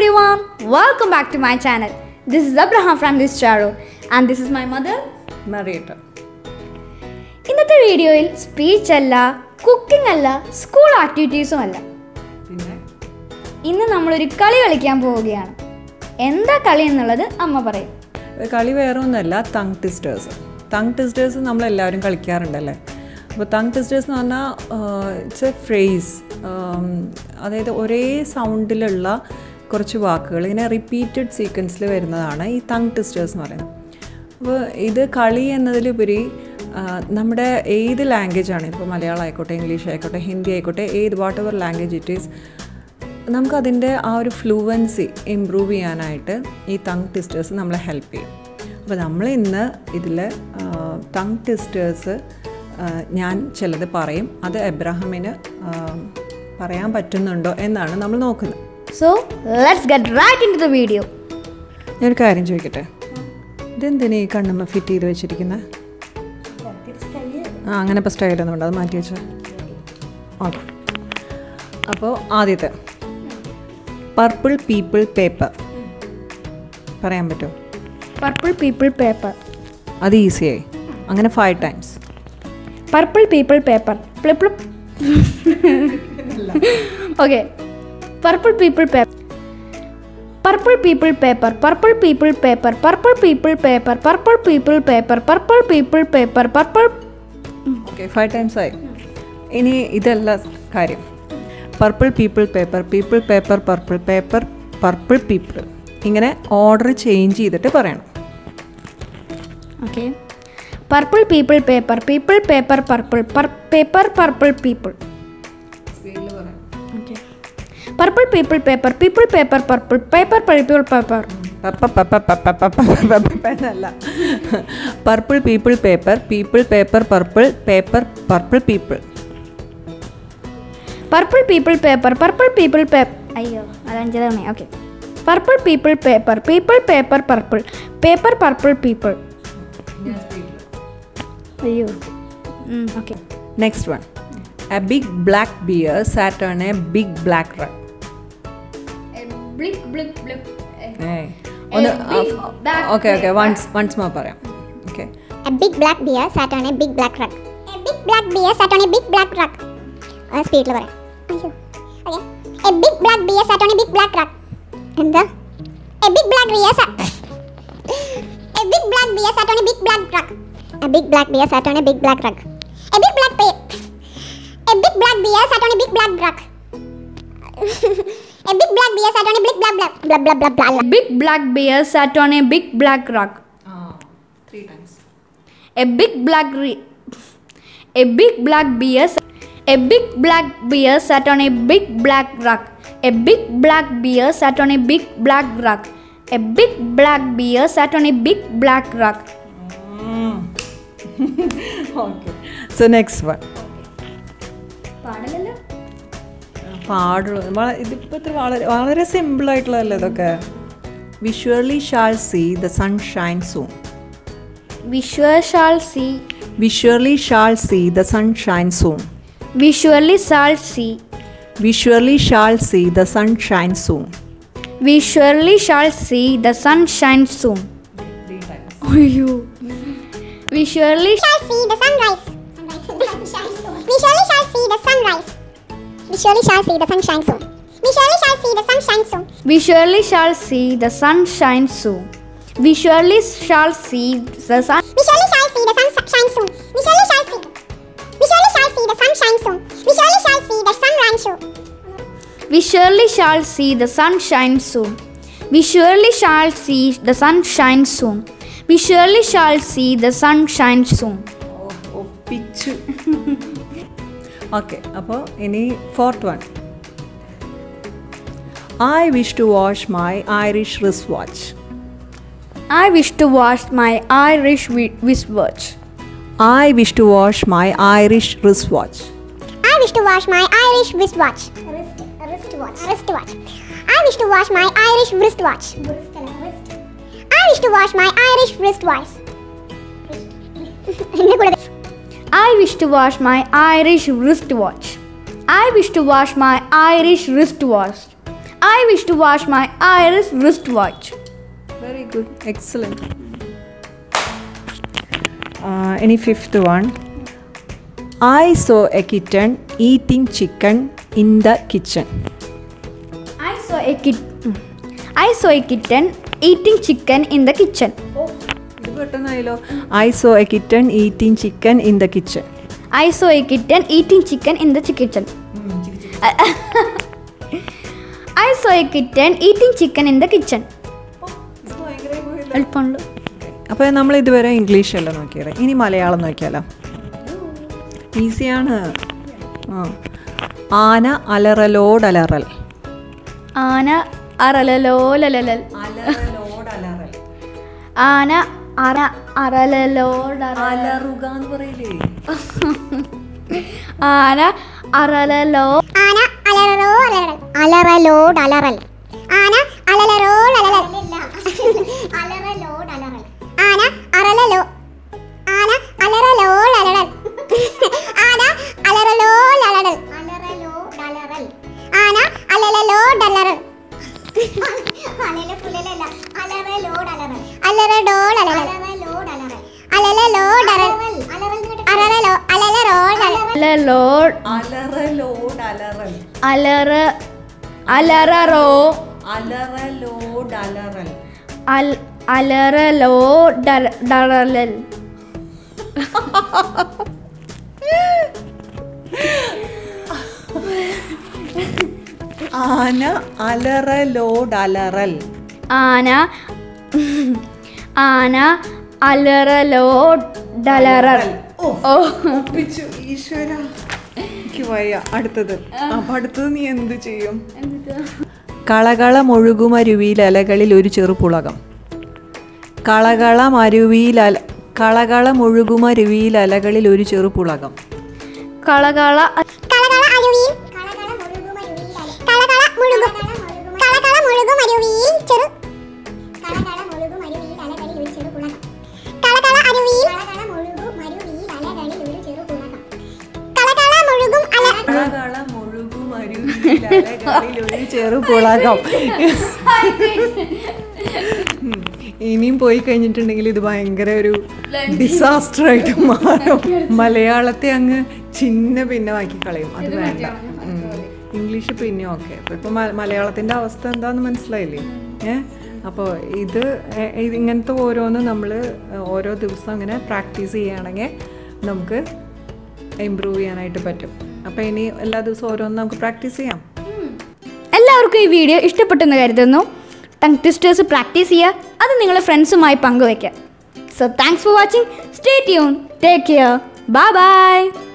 everyone, welcome back to my channel. This is Abraham from this channel and this is my mother. മറിയട്ട ഇന്നത്തെ വീഡിയോയിൽ speech അല്ല cooking അല്ല school ആക്ടിവിറ്റീസും അല്ല പിന്നെ ഇന്ന് നമ്മളൊരു കളി കളിക്കാൻ പോവുകയാണ് എന്താ കളി എന്നുള്ളത് അമ്മ പറയും കളി വേറെ ഒന്നുമല്ല തങ് ടിസ്റ്റേഴ്സ് തങ് ടിസ്റ്റേഴ്സ് നമ്മളെല്ലാവരും കളിക്കാറുണ്ടല്ലേ അപ്പോൾ തങ് ടിസ്റ്റേഴ്സ് എന്ന് പറഞ്ഞാൽ ഇറ്റ്സ് എ ഫ്രേസ് അതായത് ഒരേ സൗണ്ടിലുള്ള കുറച്ച് വാക്കുകൾ ഇങ്ങനെ റിപ്പീറ്റഡ് സീക്വൻസിൽ വരുന്നതാണ് ഈ തങ് ടിസ്റ്റേഴ്സ് എന്ന് പറയുന്നത് അപ്പോൾ ഇത് കളി എന്നതിലുപരി ആ, നമ്മുടെ ഏത് ലാംഗ്വേജാണ് ഇപ്പോൾ മലയാളം ആയിക്കോട്ടെ ഇംഗ്ലീഷ് ആയിക്കോട്ടെ ഹിന്ദി ആയിക്കോട്ടെ ഏത് whatever language it is നമുക്കതിൻ്റെ ആ ഒരു ഫ്ലുവൻസി ഇമ്പ്രൂവ് ചെയ്യാനായിട്ട് ഈ തങ് ടിസ്റ്റേഴ്സ് നമ്മളെ ഹെൽപ്പ് ചെയ്യും അപ്പോൾ നമ്മൾ ഇന്ന് ഇതിൽ തങ് ടിസ്റ്റേഴ്സ് ഞാൻ ചിലത് പറയും അത് എബ്രാഹിമിന് ആ, പറയാൻ പറ്റുന്നുണ്ടോ എന്നാണ് നമ്മൾ നോക്കുന്നത് so let's get right into the video ഞാനൊരു കാര്യം ചോദിക്കട്ടെ ഇതെന്തിനാ ഈ കണ്ണമ്മ ഫിറ്റ് ചെയ്ത് വെച്ചിരിക്കുന്നത് ആ അങ്ങനെ ഇപ്പോൾ സ്റ്റൈലൊന്നും ഉണ്ട് അത് മാറ്റി വെച്ചാൽ ഓക്കെ അപ്പോൾ ആദ്യത്തെ പർപ്പിൾ പീപ്പിൾ പേപ്പർ പറയാൻ പറ്റുമോ പർപ്പിൾ പീപ്പിൾ പേപ്പർ അത് ഈസിയായി അങ്ങനെ five times purple people paper പ്ലിപ്പ് okay purple people paper purple people paper purple people paper purple people paper purple people paper purple people paper purple okay five times ആയി ഇനി ഇതല്ല കാര്യം purple people paper people paper purple paper purple people ഇങ്ങനെ order change ചെയ്തിട്ട് പറയണം okay purple people paper people paper purple paper purple people okay purple people paper people paper purple paper people paper എന്നല്ല purple people paper people paper purple paper purple people purple people paper purple people paper അയ്യോ അത് അഞ്ച് തവണ okay purple people paper people paper purple paper purple people അയ്യോ okay next one a big black bear sat on a big black rug ഒന്ന് big black okay okay once once more പറയാം okay A big black bear sat on a big black rug. A big black bear sat on a big black rug. ആ സ്പീഡിൽ പറയാം അയ്യോ okay a big black bear sat on a big black rug എന്താ a big black bear a big black bear sat on a big black rug a big black bear sat on a big black rug a big black a big black bear sat on a big black rug a big black bear sat on a big black bla bla bla bla big black bear sat on a big black rug three times a big black re- a big black bear s- a big black bear sat on a big black rug a big black bear sat on a big black rug a big black bear sat on a big black rug okay so next one പാടുള്ളൂ വള- ഇതിപ്പോൾ ഇത്ര വളരെ വളരെ സിമ്പിളായിട്ടുള്ളതല്ലേ ഇതൊക്കെ we surely shall see the sun shine soon we sure shall see we surely shall see the sun shine soon we surely shall see we surely shall see the sun shine soon we surely shall see the sun shine soon Ayyo. we surely shall see the sunrise. we surely shall see the sunrise. We surely shall see the sunshine soon. We surely shall see the sunshine soon. We surely shall see the sun shine soon. We surely shall see the sun. We surely shall see the sunshine soon. We surely shall see. We surely shall see the sunshine soon. We surely shall see the sunrise soon. We surely shall see the sunshine soon. We surely shall see the sunshine soon. We surely shall see the sunshine soon. ഒപ്പിച്ചു okay അപ്പോൾ ഇനി fourth one I wish to wash my Irish wristwatch I wish to wash my Irish wi- wristwatch. I wish to wash my Irish wristwatch I wish to wash my Irish wristwatch. Wrist, wristwatch. Wristwatch. I wish to wash my Irish wristwatch. I wish to wash my Irish wristwatch. എന്നെ കൂടെ I wish to wash my Irish wristwatch. I wish to wash my Irish wristwatch. I wish to wash my iris wristwatch. Very good excellent ഇനി fifth one I saw a kitten eating chicken in the kitchen I saw a kit. I saw a kitten eating chicken in the kitchen. ഇത് പെട്ടെന്നായല്ലോ I saw a kitten eating chicken in the kitchen I saw a kitten eating chicken in the kitchen. I saw a kitten eating chicken in the kitchen. എളുപ്പമുണ്ട് അപ്പോൾ നമ്മൾ ഇതുവരെ ഇംഗ്ലീഷല്ല നോക്കിയത് ഇനി മലയാളം നോക്കിയാലോ ഈസിയാണ് ആ ആന അലറലോടലറൽ ആന അറലലോ ലലലൽ അലറലോടലറൽ ആന അറ അറലലോ അലറുക എന്ന് പറയില്ലേ ആന അറലലോ ആന അലറലോ അലറൽ അലറലോട് അലറൽ ആന അലലറോൾ അലറൽ അലറലോട് അലറൽ ആന അറലലോ ആന അലറലോൾ അലറൽ ആന അലറലോൾ അലറൽ അലറലോട് അലറൽ ആന അലലലോട് അലറൽ അലറലോട് അലറൽ അലറലോട് അലറൽ അലലലോട് അലറൽ അലറലോ അലലറോൾ അലറൽ അലലോ അലറലോടലറൽ അലറ അലറോ അലറലോടലറൽ അൽ അലറലോ ഡര- ഡറലൽ ആന അലറലോടലറൽ ആന ആന അലറലോ ഡലറൽ ഓ ഒപ്പിച്ചു ഈശ്വര എനിക്ക് വയ്യ അടുത്തത് അപ്പൊ അടുത്തത് നീ എന്ത് ചെയ്യും കളകളമൊഴുകുമരുവിയിൽ അലകളിൽ ഒരു ചെറുപുളകം കളകളമരുവിയിൽ അല കളകളമൊഴുകുമരുവിയിൽ അലകളിൽ ഒരു ചെറുപുളകം കളകള കളകള അരുവിയിൽ കളകള മുഴുകും കളകള മുഴുകും അരുവിയിൽ ചെറു കളകള മുഴുകും അരുവിയിൽ അലകളിൽ ഒരു ചെറു കുളകം കളകള അരുവിയിൽ കളകള മുഴുകും അരുവിയിൽ അലകളിൽ ഒരു ചെറു കുളകം കളകള മുഴുകും അല കളകളമൊഴുകുമരുവിയിൽ അലകളിൽ ഒരു ചെറുപുളകം ഉം. ഇനിയും പോയി കഴിഞ്ഞിട്ടുണ്ടെങ്കിൽ ഇത് ഭയങ്കര ഒരു ഡിസാസ്റ്റർ ആയിട്ട് മാറും മലയാളത്തെ അങ്ങ് ചിന്ന ഭിന്നമാക്കി കളയും അത് വേണ്ട ഉം. ഇംഗ്ലീഷ് പിന്നെ ഓക്കെ അപ്പോൾ ഇപ്പോൾ മലയാളത്തിൻ്റെ അവസ്ഥ എന്താണെന്ന് മനസ്സിലായില്ലേ ഏ അപ്പോൾ ഇത് എ- ഇത് ഇങ്ങനത്തെ ഓരോന്ന് നമ്മൾ ഓരോ ദിവസം അങ്ങനെ പ്രാക്ടീസ് ചെയ്യുകയാണെങ്കിൽ നമുക്ക് ഇമ്പ്രൂവ് ചെയ്യാനായിട്ട് പറ്റും അപ്പോൾ ഇനി എല്ലാ ദിവസവും ഓരോന്ന് നമുക്ക് പ്രാക്ടീസ് ചെയ്യാം എല്ലാവർക്കും ഈ വീഡിയോ ഇഷ്ടപ്പെട്ടെന്ന് കരുതുന്നു ടങ് ട്വിസ്റ്റേഴ്സ് പ്രാക്ടീസ് ചെയ്യുക അത് നിങ്ങളുടെ ഫ്രണ്ട്സുമായി പങ്കുവയ്ക്കുക so thanks for watching stay tune take care bye by